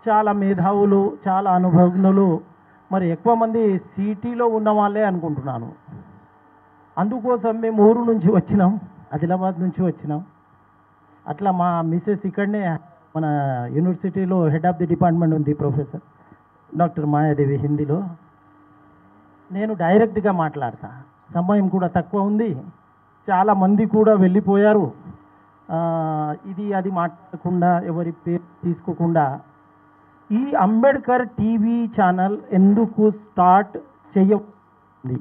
చాలా మేధావులు చాలా అనుభవజ్ఞులు మరి ఎక్కువ మంది సిటీలో ఉన్న వాళ్ళే అనుకుంటున్నాను అందుకోసం మేము ఊరు నుంచి వచ్చినాం ఆదిలాబాద్ నుంచి వచ్చినాం అట్లా మా మిస్సెస్ ఇక్కడనే మన యూనివర్సిటీలో హెడ్ ఆఫ్ ది డిపార్ట్మెంట్ ఉంది ప్రొఫెసర్ డాక్టర్ మాయాదేవి హిందీలో నేను డైరెక్ట్గా మాట్లాడతా సమయం కూడా తక్కువ ఉంది చాలా మంది కూడా వెళ్ళిపోయారు ఆ, ఇది అది మాట్లాడకుండా ఎవరి పేరు తీసుకోకుండా ఈ అంబేద్కర్ టీవీ ఛానల్ ఎందుకు స్టార్ట్ చేయఉంది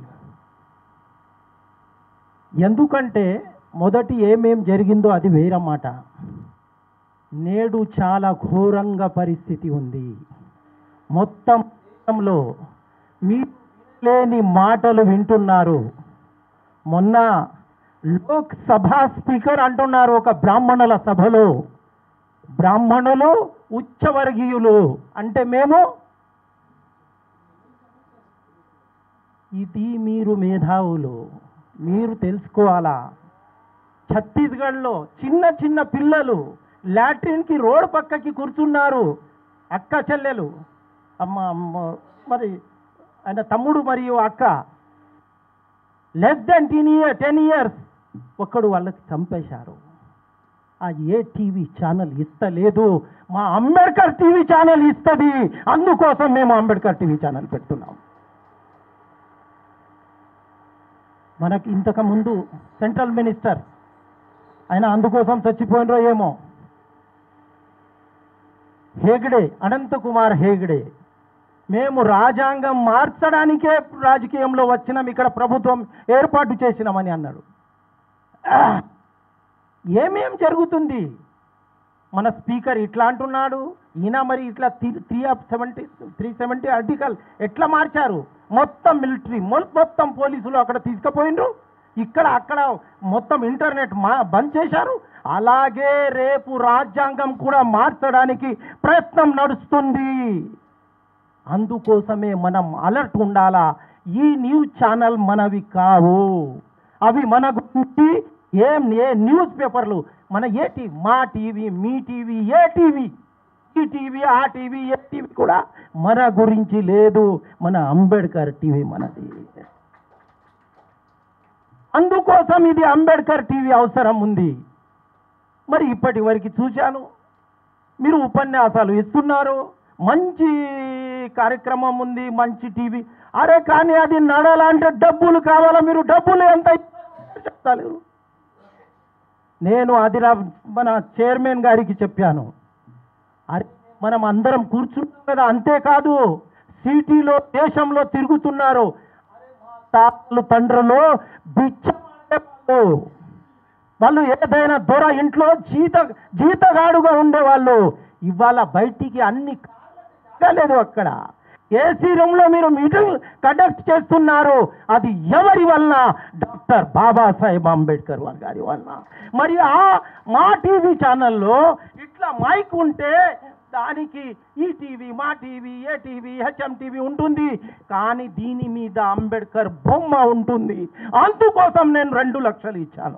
ఎందుకంటే మొదటి ఏమేం జరిగిందో అది వేరే మాట నేడు చాలా ఘోరంగా పరిస్థితి ఉంది మొత్తం దేశంలో మీ లేని మాటలు వింటున్నారు మొన్న లోక్ సభ స్పీకర్ అంటున్నారు ఒక బ్రాహ్మణుల సభలో బ్రాహ్మణులు ఉచ్చవర్గీయులు అంటే మేము ఇది మీరు మేధావులు మీరు తెలుసుకోవాలా ఛత్తీస్గఢ్లో చిన్న చిన్న పిల్లలు లాట్రిన్కి రోడ్ పక్కకి కూర్చున్నారు అక్క చెల్లెలు అమ్మ అమ్మ మరి ఆయన తమ్ముడు మరియు అక్క less than ten year ten years ఒక్కడు వాళ్ళకి చంపేశారు ఆ ఏ టీవీ ఛానల్ ఇస్తలేదు మా అంబేద్కర్ టీవీ ఛానల్ ఇస్తుంది అందుకోసం మేము అంబేద్కర్ టీవీ ఛానల్ పెడుతున్నాం మనకి ఇంతకు ముందు సెంట్రల్ మినిస్టర్ ఆయన అందుకోసం చచ్చిపోయినరో ఏమో హేగడే అనంత కుమార్ హేగడే మేము రాజ్యాంగం మార్చడానికే రాజకీయంలో వచ్చినాం ఇక్కడ ప్రభుత్వం ఏర్పాటు చేసినామని అన్నాడు ఏమేం జరుగుతుంది మన స్పీకర్ ఇట్లా అంటున్నాడు ఈయన మరి ఇట్లా three of seventy three seventy article ఎట్లా మార్చారు మొత్తం మిలిటరీ మొత్తం పోలీసులు అక్కడ తీసుకుపోయిండ్రు ఇక్కడ అక్కడ మొత్తం ఇంటర్నెట్ మా బంద్ చేశారు అలాగే రేపు రాజ్యాంగం కూడా మార్చడానికి ప్రయత్నం నడుస్తుంది అందుకోసమే మనం అలర్ట్ ఉండాలా ఈ న్యూస్ ఛానల్ మనవి కావు అవి మన గురించి ఏం ఏ న్యూస్ పేపర్లు మన ఏ టీవీ మా టీవీ మీ టీవీ ఏ టీవీ ఈ టీవీ ఆ టీవీ ఏ టీవీ కూడా మన గురించి లేదు మన అంబేద్కర్ టీవీ మనది అందుకోసం ఇది అంబేద్కర్ టీవీ అవసరం ఉంది మరి ఇప్పటి వరకు చూశాను మీరు ఉపన్యాసాలు ఇస్తున్నారు మంచి కార్యక్రమం ఉంది మంచి టీవీ అరే కానీ అది నడాలంటే డబ్బులు కావాలా మీరు డబ్బులు ఎంత చెప్తారు నేను అది మన చైర్మన్ గారికి చెప్పాను అరే మనం అందరం కూర్చుంటాం కదా అంతేకాదు సిటీలో దేశంలో తిరుగుతున్నారు తాతలు తండ్రులు బిచ్చ వాళ్ళు ఏదైనా దొర ఇంట్లో జీత జీతగాడుగా ఉండేవాళ్ళు ఇవాళ బయటికి అన్ని లేదు అక్కడ ఏసీ రూమ్ లో మీరు మీటింగ్ కండక్ట్ చేస్తున్నారు అది ఎవరి వల్ల డాక్టర్ బాబాసాహెబ్ అంబేద్కర్ గారి వల్ల మరి ఆ మా టీవీ ఛానల్లో ఇట్లా మైక్ ఉంటే దానికి ఈ టీవీ మా టీవీ ఏ టీవీ హెచ్ఎం టీవీ ఉంటుంది కానీ దీని మీద అంబేద్కర్ బొమ్మ ఉంటుంది అందుకోసం నేను రెండు లక్షలు ఇచ్చాను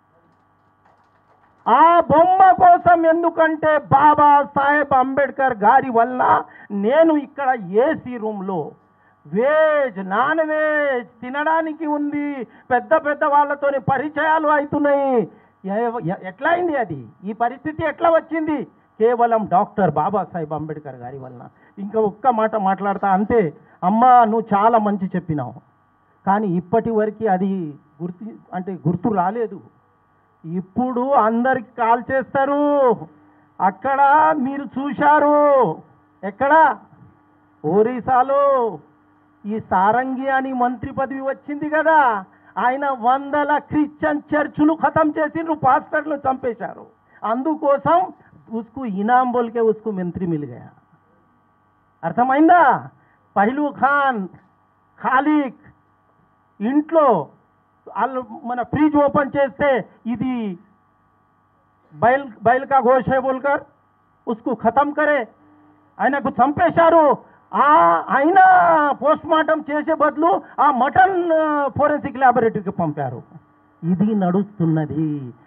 ఆ బొమ్మ కోసం ఎందుకంటే బాబా సాహెబ్ అంబేద్కర్ గారి వల్ల నేను ఇక్కడ ఏసీ రూమ్లో వేజ్ నాన్ వేజ్ తినడానికి ఉంది పెద్ద పెద్ద వాళ్ళతోని పరిచయాలు అవుతున్నాయి ఎ- ఎ- ఎట్లా అయింది అది ఈ పరిస్థితి ఎట్లా వచ్చింది కేవలం డాక్టర్ బాబాసాహెబ్ అంబేద్కర్ గారి వలన ఇంకా ఒక్క మాట మాట్లాడతా అంతే అమ్మ నువ్వు చాలా మంచి చెప్పినావు కానీ ఇప్పటి వరకు అది గుర్తు అంటే గుర్తు రాలేదు ఇప్పుడు అందరికి కాల్ చేస్తారు అక్కడ మీరు చూశారు ఎక్కడ ఒరిస్సాలో ఈ సారంగి అని మంత్రి పదవి వచ్చింది కదా ఆయన వందల క్రిస్టియన్ చర్చులు ఖతం చేసిండ్రు పాస్టర్లు చంపేశారు అందుకోసం ఉస్కు ఇనాం బోల్కే ఉస్కు మంత్రి మిల్ గయా అర్థమైందా పహ్లూ ఖాన్ ఖాలిక్ ఇంట్లో వాళ్ళు మన ఫ్రిడ్జ్ ఓపెన్ చేస్తే ఇది బయల్ బయల్ కా ఘోష్ హై బోల్కర్ ఉస్కు ఖతం కరే ఆయనకు చంపేశారు ఆ ఆయన పోస్ట్ మార్టం చేసే బదులు ఆ మటన్ ఫోరెన్సిక్ ల్యాబొరేటరీకి పంపారు ఇది నడుస్తున్నది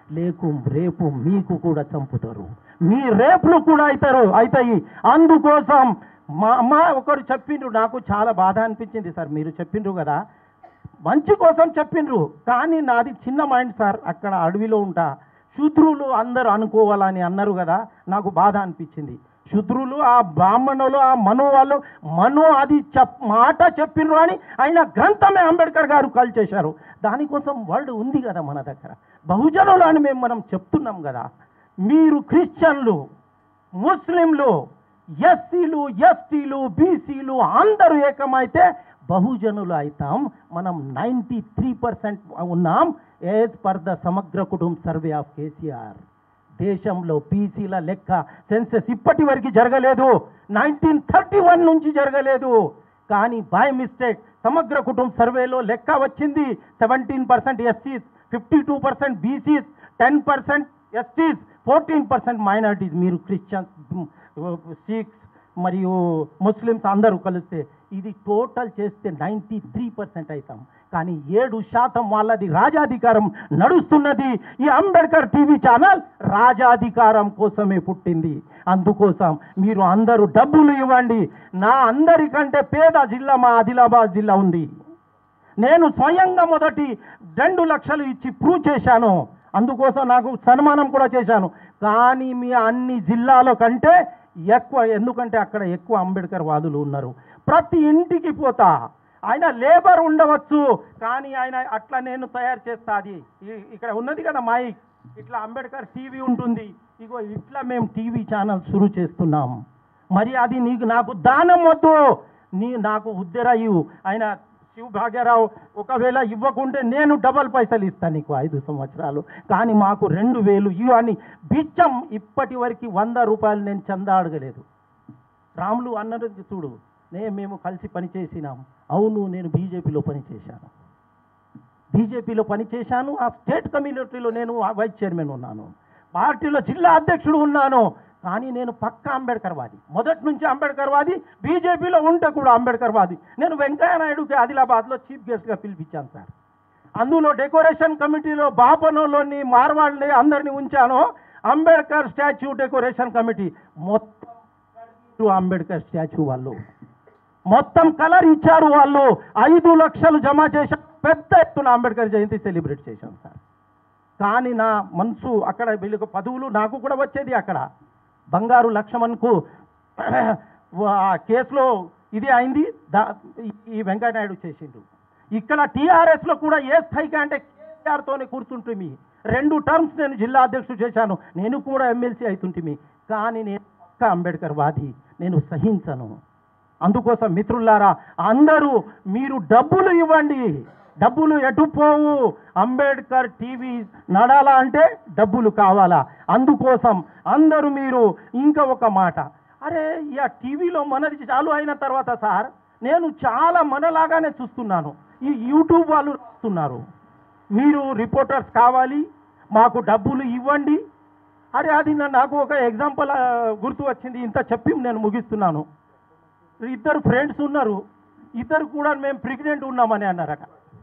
లేకు రేపు మీకు కూడా చంపుతారు మీ రేపులు కూడా అవుతారు అవుతాయి అందుకోసం మా అమ్మ ఒకరు చెప్పిండ్రు నాకు చాలా బాధ అనిపించింది సార్ మీరు చెప్పిండ్రు కదా మంచి కోసం చెప్పిండ్రు కానీ నాది చిన్న మైండ్ సార్ అక్కడ అడవిలో ఉంటా శూద్రులు అందరూ అనుకోవాలని అన్నారు కదా నాకు బాధ అనిపించింది శూద్రులు ఆ బ్రాహ్మణులు ఆ మను వాళ్ళు మను అది చెప్ మాట చెప్పిండ్రు అని ఆయన గ్రంథమే అంబేద్కర్ గారు కాల్ చేశారు దానికోసం వర్డ్ ఉంది కదా మన దగ్గర బహుజనులు అని మేము మనం చెప్తున్నాం కదా మీరు క్రిస్టియన్లు ముస్లింలు ఎస్సీలు ఎస్టీలు బీసీలు అందరూ ఏకమైతే బహుజనులు అవుతాం మనం నైంటీ త్రీ పర్సెంట్ ఉన్నాం as per the Samagra Kutumba survey of KCR దేశంలో బీసీల లెక్క సెన్సెస్ ఇప్పటి వరకు జరగలేదు నైన్టీన్ థర్టీ వన్ నుంచి జరగలేదు కానీ బై మిస్టేక్ సమగ్ర కుటుంబ సర్వేలో లెక్క వచ్చింది సెవెంటీన్ పర్సెంట్ ఎస్సీస్ fifty two percent BCs ten percent STs fourteen percent minorities మీరు క్రిస్టియన్స్ సిఖ్స్ మరియు ముస్లిమ్స్ అందరూ కలిస్తే ఇది టోటల్ చేస్తే నైంటీ త్రీ పర్సెంట్ అవుతాం కానీ ఏడు శాతం వాళ్ళది రాజాధికారం నడుస్తున్నది ఈ అంబేద్కర్ టీవీ ఛానల్ రాజాధికారం కోసమే పుట్టింది అందుకోసం మీరు అందరూ డబ్బులు ఇవ్వండి నా అందరికంటే పేద జిల్లా మా ఆదిలాబాద్ జిల్లా ఉంది నేను స్వయంగా మొదటి రెండు లక్షలు ఇచ్చి ప్రూవ్ చేశాను అందుకోసం నాకు సన్మానం కూడా చేశాను కానీ మీ అన్ని జిల్లాల కంటే ఎక్కువ ఎందుకంటే అక్కడ ఎక్కువ అంబేద్కర్ వాదులు ఉన్నారు ప్రతి ఇంటికి పోతా ఆయన లేబర్ ఉండవచ్చు కానీ ఆయన అట్లా నేను తయారు చేస్తా అది ఈ- ఇక్కడ ఉన్నది కదా మైక్ ఇట్లా అంబేద్కర్ టీవీ ఉంటుంది ఇగో ఇట్లా మేము టీవీ ఛానల్ షురు చేస్తున్నాం మరి అది నీకు నాకు దానం వద్దు నీ నాకు ఉద్దెర ఇవ్వు ఆయన శివ భాగ్యరావు ఒకవేళ ఇవ్వకుంటే నేను డబల్ పైసలు ఇస్తాను నీకు ఐదు సంవత్సరాలు కానీ మాకు రెండు వేలు ఇవ్వు అని బిచ్చం ఇప్పటి వరకు వంద రూపాయలు నేను చందా అడగలేదు రాములు అన్నది చూడు నే మేము కలిసి పనిచేసినాం అవును నేను బీజేపీలో పనిచేశాను బీజేపీలో పనిచేశాను ఆ స్టేట్ కమ్యూనిటీలో నేను వైస్ చైర్మన్ ఉన్నాను పార్టీలో జిల్లా అధ్యక్షుడు ఉన్నాను కానీ నేను పక్క అంబేద్కర్ వాది మొదటి నుంచి అంబేద్కర్ వాది బీజేపీలో ఉంటే కూడా అంబేద్కర్ వాది నేను వెంకయ్య నాయుడుకి ఆదిలాబాద్లో చీఫ్ గెస్ట్గా పిలిపించాను సార్ అందులో డెకరేషన్ కమిటీలో బాపనోలోని మార్వాడిని అందరిని ఉంచాను అంబేద్కర్ స్టాచ్యూ డెకరేషన్ కమిటీ మొత్తం అంబేద్కర్ స్టాచ్యూ వాళ్ళు మొత్తం కలర్ ఇచ్చారు వాళ్ళు ఐదు లక్షలు జమ చేశారు పెద్ద ఎత్తున అంబేద్కర్ జయంతి సెలబ్రేట్ చేశాం సార్ కానీ నా మనసు అక్కడ వీళ్ళకు పదవులు నాకు కూడా వచ్చేది అక్కడ బంగారు లక్ష్మణ్కు ఆ కేసులో ఇది అయింది దా ఈ- ఈ వెంకయ్యనాయుడు చేసిండు ఇక్కడ టీఆర్ఎస్లో కూడా ఏ స్థాయికి అంటే కేసీఆర్తోనే కూర్చుంటుంది రెండు టర్మ్స్ నేను జిల్లా అధ్యక్షుడు చేశాను నేను కూడా ఎమ్మెల్సీ అవుతుంటిమి కానీ నేను పక్క అంబేద్కర్ వాది నేను సహించను అందుకోసం మిత్రులారా అందరూ మీరు డబ్బులు ఇవ్వండి డబ్బులు ఎటు పోవు అంబేద్కర్ టీవీ నడాలా అంటే డబ్బులు కావాలా అందుకోసం అందరూ మీరు ఇంకా ఒక మాట అరే ఇక టీవీలో మనది చాలు అయిన తర్వాత సార్ నేను చాలా మనలాగానే చూస్తున్నాను ఈ యూట్యూబ్ వాళ్ళు రాస్తున్నారు మీరు రిపోర్టర్స్ కావాలి మాకు డబ్బులు ఇవ్వండి అరే అది నా- నాకు ఒక ఎగ్జాంపుల్ ఆ, గుర్తు వచ్చింది ఇంత చెప్పి నేను ముగిస్తున్నాను ఇద్దరు ఫ్రెండ్స్ ఉన్నారు ఇద్దరు కూడా మేము ప్రెగ్నెంట్ ఉన్నామని అన్నారట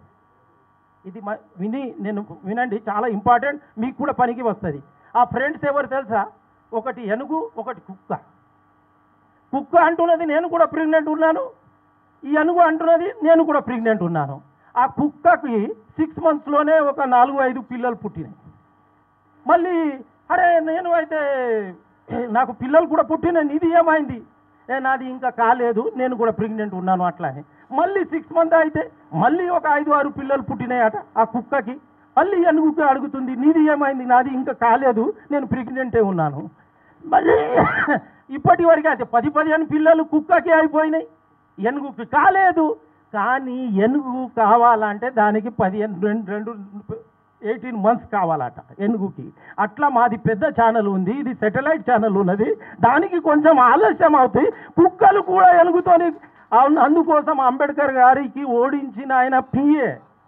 ఇది మ- విని నేను వినండి చాలా ఇంపార్టెంట్ మీకు కూడా పనికి వస్తుంది ఆ ఫ్రెండ్స్ ఎవరు తెలుసా ఒకటి ఏనుగు ఒకటి కుక్క కుక్క అంటున్నది నేను కూడా ప్రెగ్నెంట్ ఉన్నాను ఈ ఏనుగు అంటున్నది నేను కూడా ప్రెగ్నెంట్ ఉన్నాను ఆ కుక్కకి సిక్స్ మంత్స్లోనే ఒక నాలుగు ఐదు పిల్లలు పుట్టినాయి మళ్ళీ అరే నేను అయితే నాకు పిల్లలు కూడా పుట్టిన ఇది ఏమైంది ఏ నాది ఇంకా కాలేదు నేను కూడా ప్రెగ్నెంట్ ఉన్నాను అట్లానే మళ్ళీ సిక్స్ మంత్ అయితే మళ్ళీ ఒక ఐదు ఆరు పిల్లలు పుట్టినాయట ఆ కుక్కకి మళ్ళీ ఎనుగుకి అడుగుతుంది నీది ఏమైంది నాది ఇంకా కాలేదు నేను ప్రెగ్నెంటే ఉన్నాను మళ్ళీ ఇప్పటి వరకు అయితే పది పదిహేను పిల్లలు కుక్కకి అయిపోయినాయి ఎనుగుకి కాలేదు కానీ ఎనుగు కావాలంటే దానికి పదిహేను రెండు రెండు ఎయిటీన్ మంత్స్ కావాలట ఎనుగుకి అట్లా మాది పెద్ద ఛానల్ ఉంది ఇది సెటిలైట్ ఛానల్ ఉన్నది దానికి కొంచెం ఆలస్యం అవుతాయి కుక్కలు కూడా ఎనుగుతోని అవును అందుకోసం అంబేద్కర్ గారికి ఓడించిన ఆయన పిఏ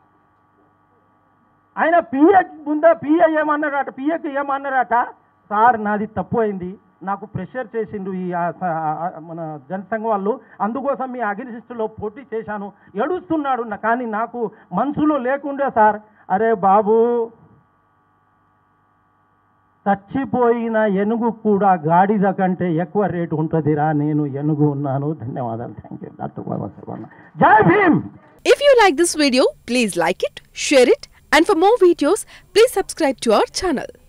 ఆయన పిఏ ముందా పిఏ ఏమన్నారట పిఏకి ఏమన్నారట సార్ నాది తప్పు అయింది నాకు ప్రెషర్ చేసిండు ఈ ఆ స- ఆ మన జనసంఘం వాళ్ళు అందుకోసం మీ అగ్నిశిస్టులో పోటీ చేశాను ఏడుస్తున్నాడు నా- కానీ నాకు మనసులో లేకుండే సార్ అరే బాబు చచ్చిపోయిన ఎనుగు కూడా గాడిద కంటే ఎక్కువ రేటు ఉంటుందిరా నేను ఎనుగు ఉన్నాను ధన్యవాదాలు థ్యాంక్ యూ డాక్టర్ బాబాసాహెబ్ జై Bhim If you like this video, please like it, share it, and for more videos, please subscribe to our channel.